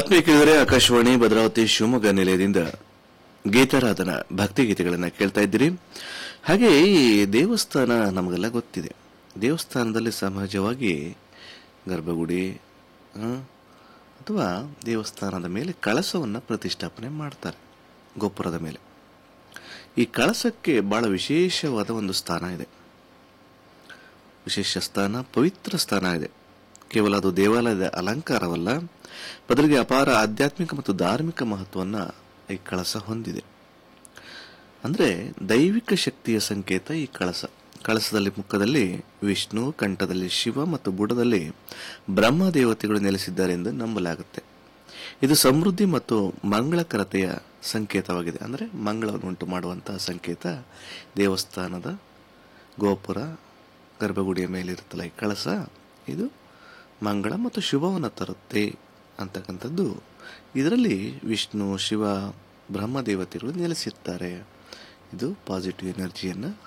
ಆತ್ಮೀಯ ಕೇಳಿದರೆ ಆಕಾಶವಾಣಿ ಭದ್ರಾವತಿ ಶಿವಮೊಗ್ಗ ನಿಲಯದಿಂದ ಗೀತಾರಾಧನ ಭಕ್ತಿಗೀತೆಗಳನ್ನು ಕೇಳ್ತಾ ಇದ್ದೀರಿ ಹಾಗೆ ಈ ದೇವಸ್ಥಾನ ನಮಗೆಲ್ಲ ಗೊತ್ತಿದೆ ದೇವಸ್ಥಾನದಲ್ಲಿ ಸಹಜವಾಗಿ ಗರ್ಭಗುಡಿ ಆ, ಅಥವಾ ದೇವಸ್ಥಾನದ ಮೇಲೆ ಕಳಸವನ್ನು ಪ್ರತಿಷ್ಠಾಪನೆ ಮಾಡ್ತಾರೆ ಗೋಪುರದ ಮೇಲೆ ಈ ಕಳಸಕ್ಕೆ ಬಹಳ ವಿಶೇಷವಾದ ಒಂದು ಸ್ಥಾನ ಇದೆ ವಿಶೇಷ ಸ್ಥಾನ ಪವಿತ್ರ ಸ್ಥಾನ ಇದೆ ಕೇವಲ ಅದು ದೇವಾಲಯದ ಅಲಂಕಾರವಲ್ಲ ಬದಲಿಗೆ ಅಪಾರ ಆಧ್ಯಾತ್ಮಿಕ ಮತ್ತು ಧಾರ್ಮಿಕ ಮಹತ್ವವನ್ನು ಈ ಕಳಸ ಹೊಂದಿದೆ ಅಂದರೆ ದೈವಿಕ ಶಕ್ತಿಯ ಸಂಕೇತ ಈ ಕಳಸ ಕಳಸದಲ್ಲಿ ಮುಖದಲ್ಲಿ ವಿಷ್ಣು ಕಂಠದಲ್ಲಿ ಶಿವ ಮತ್ತು ಬುಡದಲ್ಲಿ ಬ್ರಹ್ಮ ದೇವತೆಗಳು ನೆಲೆಸಿದ್ದಾರೆ ಎಂದು ನಂಬಲಾಗುತ್ತೆ ಇದು ಸಮೃದ್ಧಿ ಮತ್ತು ಮಂಗಳಕರತೆಯ ಸಂಕೇತವಾಗಿದೆ ಅಂದರೆ ಮಂಗಳವನ್ನು ಉಂಟು ಮಾಡುವಂತಹ ಸಂಕೇತ ದೇವಸ್ಥಾನದ ಗೋಪುರ ಗರ್ಭಗುಡಿಯ ಮೇಲಿರುತ್ತಲ್ಲ ಈ ಕಳಸ ಇದು ಮಂಗಳ ಮತ್ತು ಶುಭವನ್ನು ತರುತ್ತೆ ಅಂತಕ್ಕಂಥದ್ದು ಇದರಲ್ಲಿ ವಿಷ್ಣು ಶಿವ ಬ್ರಹ್ಮ ದೇವತೆಗಳು ನೆಲೆಸಿರ್ತಾರೆ ಇದು ಪಾಸಿಟಿವ್ ಎನರ್ಜಿಯನ್ನು